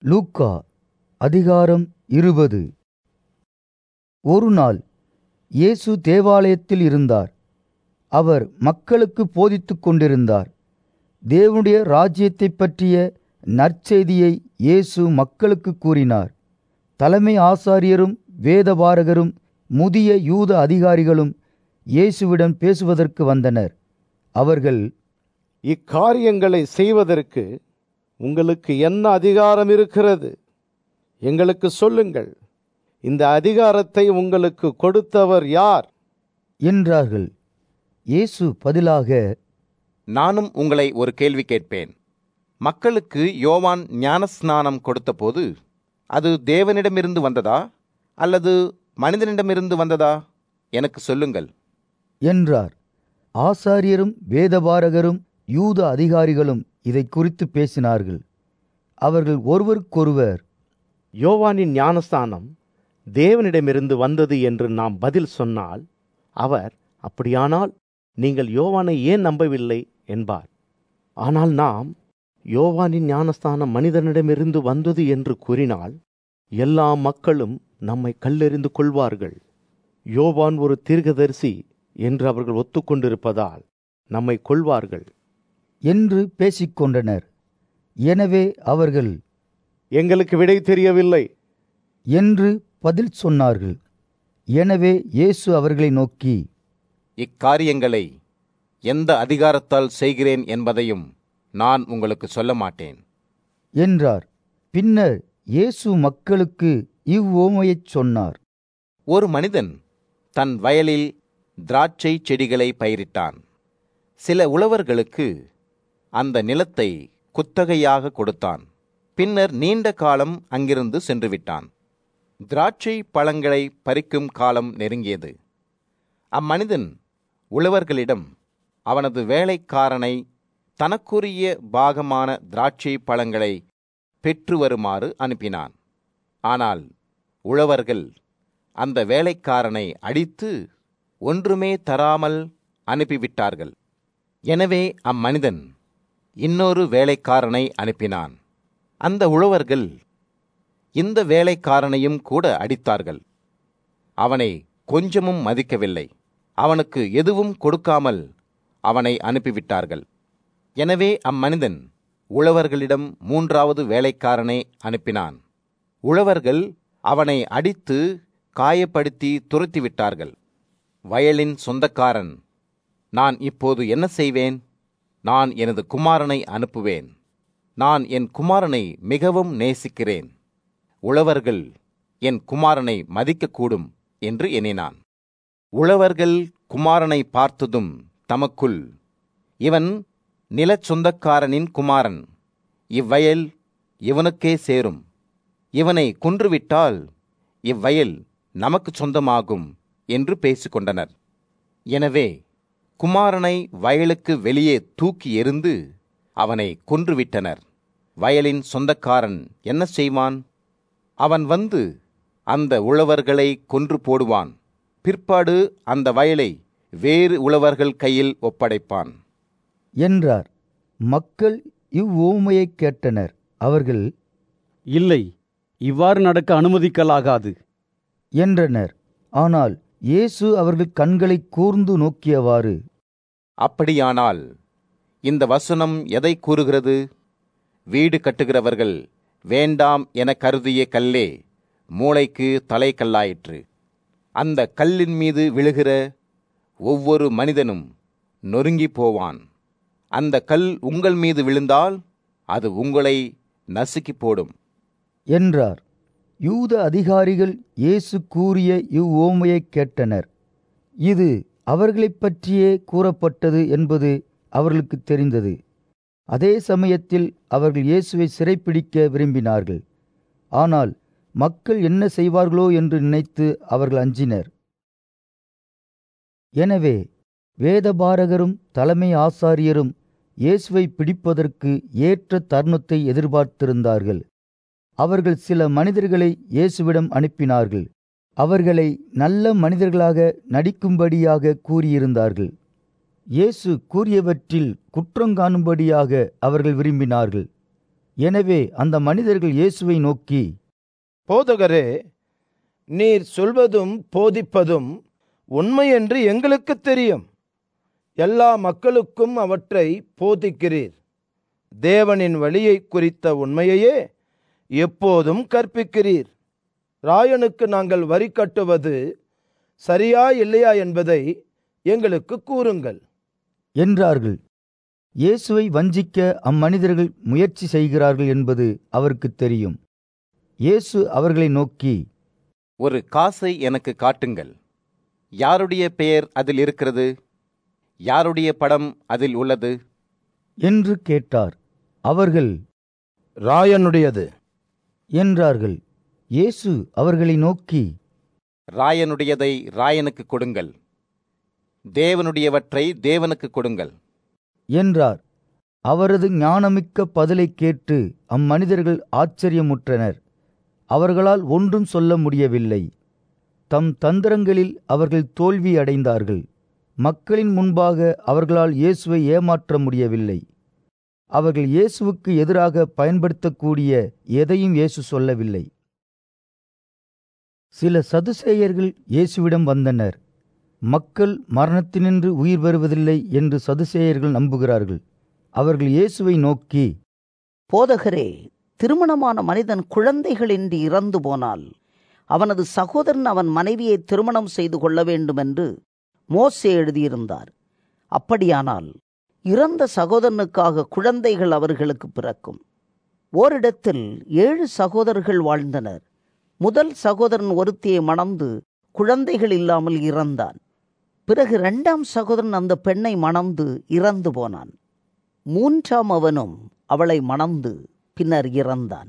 லூக்கா அதிகாரம் இருபது ஒரு நாள் இயேசு தேவாலயத்தில் இருந்தார் அவர் மக்களுக்கு போதித்துக் கொண்டிருந்தார் தேவனுடைய ராஜ்யத்தைப் பற்றிய நற்செய்தியை இயேசு மக்களுக்கு கூறினார் தலைமை ஆசாரியரும் வேதபாரகரும் முதிய யூத அதிகாரிகளும் இயேசுவிடம் பேசுவதற்கு வந்தனர் அவர்கள் இக்காரியங்களை செய்வதற்கு உங்களுக்கு என்ன அதிகாரம் இருக்கிறது எங்களுக்கு சொல்லுங்கள் இந்த அதிகாரத்தை உங்களுக்கு கொடுத்தவர் யார் என்றார்கள் இயேசு பதிலாக நானும் உங்களை ஒரு கேள்வி கேட்பேன் மக்களுக்கு யோவான் ஞானஸ்நானம் கொடுத்தபோது அது தேவனிடமிருந்து வந்ததா அல்லது மனிதனிடமிருந்து வந்ததா எனக்கு சொல்லுங்கள் என்றார் ஆசாரியரும் வேதபாரகரும் யூத அதிகாரிகளும் இதை குறித்து பேசினார்கள் அவர்கள் ஒருவருக்கொருவர் யோவானின் ஞானஸ்தானம் தேவனிடமிருந்து வந்தது என்று நாம் பதில் சொன்னால் அவர் அப்படியானால் நீங்கள் யோவானை ஏன் நம்பவில்லை என்பார் ஆனால் நாம் யோவானின் ஞானஸ்தானம் மனிதனிடமிருந்து வந்தது என்று கூறினால் எல்லா மக்களும் நம்மை கல்லெறிந்து கொள்வார்கள் யோவான் ஒரு தீர்க்கதரிசி என்று அவர்கள் ஒத்துக்கொண்டிருப்பதால் நம்மை கொள்வார்கள் என்று பேசிக்கொண்டனர் எனவே அவர்கள் எங்களுக்கு விடை தெரியவில்லை என்று பதில் சொன்னார்கள் எனவே இயேசு அவர்களை நோக்கி இக்காரியங்களை எந்த அதிகாரத்தால் செய்கிறேன் என்பதையும் நான் உங்களுக்கு சொல்ல மாட்டேன் என்றார் பின்னர் இயேசு மக்களுக்கு இவ்வோமையைச் சொன்னார் ஒரு மனிதன் தன் வயலில் திராட்சை செடிகளை பயிரிட்டான் சில உழவர்களுக்கு அந்த நிலத்தை குத்தகையாக கொடுத்தான் பின்னர் நீண்ட காலம் அங்கிருந்து சென்று விட்டான் திராட்சை பழங்களை பறிக்கும் காலம் நெருங்கியது அம்மனிதன் உழவர்களிடம் அவனது வேலைக்காரனை தனக்குரிய பாகமான திராட்சை பழங்களை பெற்று வருமாறு அனுப்பினான் ஆனால் உழவர்கள் அந்த வேலைக்காரனை அடித்து ஒன்றுமே தராமல் அனுப்பிவிட்டார்கள் எனவே அம்மனிதன் இன்னொரு வேலைக்காரனை அனுப்பினான் அந்த உழவர்கள் இந்த வேலைக்காரனையும் கூட அடித்தார்கள் அவனை கொஞ்சமும் மதிக்கவில்லை அவனுக்கு எதுவும் கொடுக்காமல் அவனை அனுப்பிவிட்டார்கள் எனவே அம்மனிதன் உழவர்களிடம் மூன்றாவது வேலைக்காரனை அனுப்பினான் உழவர்கள் அவனை அடித்து காயப்படுத்தி துரத்திவிட்டார்கள் வயலின் சொந்தக்காரன் நான் இப்போது என்ன செய்வேன் நான் எனது குமாரனை அனுப்புவேன் நான் என் குமாரனை மிகவும் நேசிக்கிறேன் உழவர்கள் என் குமாரனை மதிக்கக்கூடும் என்று எண்ணினான் உழவர்கள் குமாரனை பார்த்ததும் தமக்குள் இவன் நிலச் சொந்தக்காரனின் குமாரன் இவ்வயல் இவனுக்கே சேரும் இவனை கொன்றுவிட்டால் இவ்வயல் நமக்கு சொந்தமாகும் என்று பேசிக்கொண்டனர் எனவே குமாரனை வயலுக்கு வெளியே தூக்கி எறிந்து அவனை கொன்றுவிட்டனர் வயலின் சொந்தக்காரன் என்ன செய்வான் அவன் வந்து அந்த உழவர்களை கொன்று போடுவான் பிற்பாடு அந்த வயலை வேறு உழவர்கள் கையில் ஒப்படைப்பான் என்றார் மக்கள் இவ்வோமையைக் கேட்டனர் அவர்கள் இல்லை இவ்வாறு நடக்க அனுமதிக்கலாகாது என்றனர் ஆனால் இயேசு அவர்கள் கண்களை கூர்ந்து நோக்கியவாறு அப்படியானால் இந்த வசனம் எதை கூறுகிறது வீடு கட்டுகிறவர்கள் வேண்டாம் என கருதிய கல்லே மூளைக்கு தலைக்கல்லாயிற்று அந்த கல்லின் மீது விழுகிற ஒவ்வொரு மனிதனும் நொறுங்கி போவான் அந்த கல் உங்கள் மீது விழுந்தால் அது உங்களை நசுக்கி போடும் என்றார் யூத அதிகாரிகள் இயேசு கூறிய இவ்வோமையைக் கேட்டனர் இது அவர்களைப் பற்றியே கூறப்பட்டது என்பது அவர்களுக்கு தெரிந்தது அதே சமயத்தில் அவர்கள் இயேசுவை சிறைப்பிடிக்க விரும்பினார்கள் ஆனால் மக்கள் என்ன செய்வார்களோ என்று நினைத்து அவர்கள் அஞ்சினர் எனவே வேதபாரகரும் தலைமை ஆசாரியரும் இயேசுவை பிடிப்பதற்கு ஏற்ற தருணத்தை எதிர்பார்த்திருந்தார்கள் அவர்கள் சில மனிதர்களை இயேசுவிடம் அனுப்பினார்கள் அவர்களை நல்ல மனிதர்களாக நடிக்கும்படியாக கூறியிருந்தார்கள் இயேசு கூறியவற்றில் குற்றங்காணும்படியாக அவர்கள் விரும்பினார்கள் எனவே அந்த மனிதர்கள் இயேசுவை நோக்கி போதகரே நீர் சொல்வதும் போதிப்பதும் உண்மை என்று எங்களுக்கு தெரியும் எல்லா மக்களுக்கும் அவற்றை போதிக்கிறீர் தேவனின் வழியை குறித்த உண்மையையே எப்போதும் கற்பிக்கிறீர் ராயனுக்கு நாங்கள் வரி கட்டுவது சரியா இல்லையா என்பதை எங்களுக்கு கூறுங்கள் என்றார்கள் இயேசுவை வஞ்சிக்க அம்மனிதர்கள் முயற்சி செய்கிறார்கள் என்பது அவருக்கு தெரியும் இயேசு அவர்களை நோக்கி ஒரு காசை எனக்கு காட்டுங்கள் யாருடைய பெயர் அதில் இருக்கிறது யாருடைய படம் அதில் உள்ளது என்று கேட்டார் அவர்கள் ராயனுடையது என்றார்கள் இயேசு அவர்களை நோக்கி ராயனுடையதை ராயனுக்கு கொடுங்கள் தேவனுடையவற்றை தேவனுக்கு கொடுங்கள் என்றார் அவரது ஞானமிக்க பதிலைக் கேட்டு அம்மனிதர்கள் ஆச்சரியமுற்றனர் அவர்களால் ஒன்றும் சொல்ல முடியவில்லை தம் தந்திரங்களில் அவர்கள் தோல்வி அடைந்தார்கள் மக்களின் முன்பாக அவர்களால் இயேசுவை ஏமாற்ற முடியவில்லை அவர்கள் இயேசுவுக்கு எதிராக பயன்படுத்தக்கூடிய எதையும் இயேசு சொல்லவில்லை சில சதுசேயர்கள் இயேசுவிடம் வந்தனர் மக்கள் மரணத்தினின்று உயிர் பெறுவதில்லை என்று சதுசேயர்கள் நம்புகிறார்கள் அவர்கள் இயேசுவை நோக்கி போதகரே திருமணமான மனிதன் குழந்தைகளின்றி இறந்து போனால் அவனது சகோதரன் அவன் மனைவியை திருமணம் செய்து கொள்ள வேண்டும் என்று மோசே எழுதியிருந்தார் அப்படியானால் இறந்த சகோதரனுக்காக குழந்தைகள் அவர்களுக்கு பிறக்கும் ஓரிடத்தில் ஏழு சகோதரர்கள் வாழ்ந்தனர் முதல் சகோதரன் ஒருத்தியை மணந்து குழந்தைகள் இல்லாமல் இறந்தான் பிறகு இரண்டாம் சகோதரன் அந்த பெண்ணை மணந்து இறந்து போனான் மூன்றாம் அவனும் அவளை மணந்து பின்னர் இறந்தான்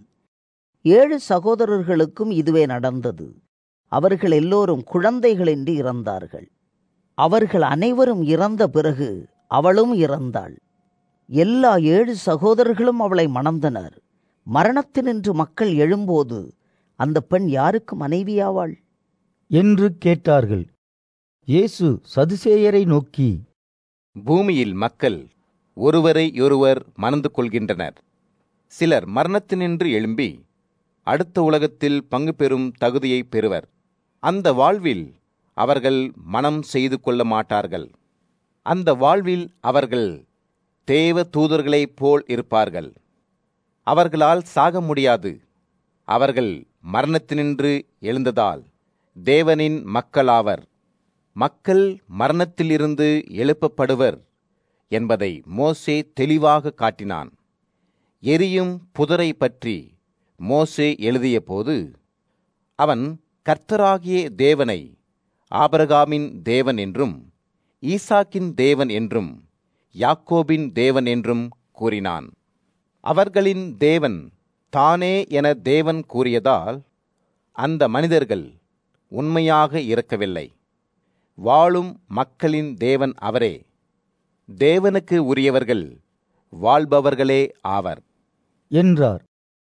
ஏழு சகோதரர்களுக்கும் இதுவே நடந்தது அவர்கள் எல்லோரும் குழந்தைகளின்றி இறந்தார்கள் அவர்கள் அனைவரும் இறந்த பிறகு அவளும் இறந்தாள் எல்லா ஏழு சகோதரர்களும் அவளை மணந்தனர் மரணத்தினின்று மக்கள் எழும்போது அந்த பெண் யாருக்கு மனைவியாவாள் என்று கேட்டார்கள் இயேசு சதுசேயரை நோக்கி பூமியில் மக்கள் ஒருவரையொருவர் மணந்து கொள்கின்றனர் சிலர் மரணத்தினின்று எழும்பி அடுத்த உலகத்தில் பங்கு பெறும் தகுதியை பெறுவர் அந்த வாழ்வில் அவர்கள் மனம் செய்து கொள்ள மாட்டார்கள் அந்த வாழ்வில் அவர்கள் தேவ தூதர்களைப் போல் இருப்பார்கள் அவர்களால் சாக முடியாது அவர்கள் மரணத்தினின்று எழுந்ததால் தேவனின் மக்களாவர் மக்கள் மரணத்திலிருந்து எழுப்பப்படுவர் என்பதை மோசே தெளிவாக காட்டினான் எரியும் புதரை பற்றி மோசே எழுதியபோது அவன் கர்த்தராகிய தேவனை ஆபரகாமின் தேவன் என்றும் ஈசாக்கின் தேவன் என்றும் யாக்கோபின் தேவன் என்றும் கூறினான் அவர்களின் தேவன் தானே என தேவன் கூறியதால் அந்த மனிதர்கள் உண்மையாக இருக்கவில்லை வாழும் மக்களின் தேவன் அவரே தேவனுக்கு உரியவர்கள் வாழ்பவர்களே ஆவர் என்றார்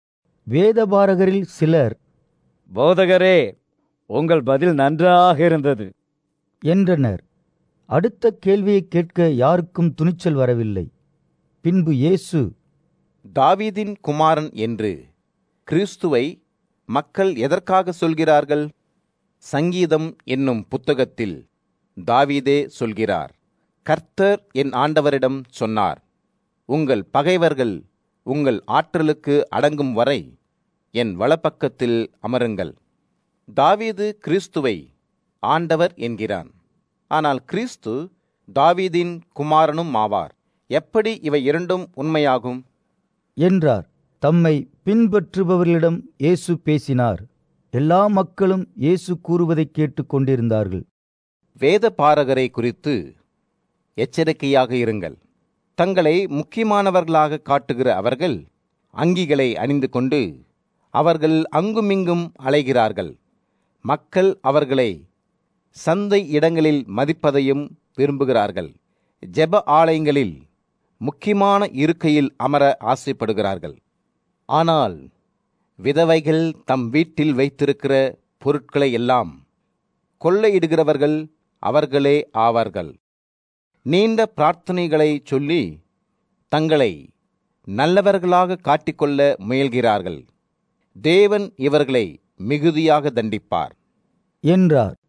வேதபாரகரில் சிலர் போதகரே உங்கள் பதில் நன்றாக இருந்தது என்றனர் அடுத்த கேள்வியை கேட்க யாருக்கும் துணிச்சல் வரவில்லை பின்பு இயேசு தாவீதின் குமாரன் என்று கிறிஸ்துவை மக்கள் எதற்காக சொல்கிறார்கள் சங்கீதம் என்னும் புத்தகத்தில் தாவீதே சொல்கிறார் கர்த்தர் என் ஆண்டவரிடம் சொன்னார் உங்கள் பகைவர்கள் உங்கள் ஆற்றலுக்கு அடங்கும் வரை என் வலப்பக்கத்தில் அமருங்கள் தாவீது கிறிஸ்துவை ஆண்டவர் என்கிறான் ஆனால் கிறிஸ்து தாவீதின் குமாரனும் ஆவார் எப்படி இவை இரண்டும் உண்மையாகும் என்றார் தம்மை பின்பற்றுபவர்களிடம் இயேசு பேசினார் எல்லா மக்களும் இயேசு கூறுவதைக் கேட்டுக் கொண்டிருந்தார்கள் வேத பாரகரை குறித்து எச்சரிக்கையாக இருங்கள் தங்களை முக்கியமானவர்களாக காட்டுகிற அவர்கள் அங்கிகளை அணிந்து கொண்டு அவர்கள் அங்குமிங்கும் அலைகிறார்கள் மக்கள் அவர்களை சந்தை இடங்களில் மதிப்பதையும் விரும்புகிறார்கள் ஜெப ஆலயங்களில் முக்கியமான இருக்கையில் அமர ஆசைப்படுகிறார்கள் ஆனால் விதவைகள் தம் வீட்டில் வைத்திருக்கிற பொருட்களை எல்லாம் கொள்ளையிடுகிறவர்கள் அவர்களே ஆவார்கள் நீண்ட பிரார்த்தனைகளை சொல்லி தங்களை நல்லவர்களாக காட்டிக்கொள்ள முயல்கிறார்கள் தேவன் இவர்களை மிகுதியாக தண்டிப்பார் என்றார்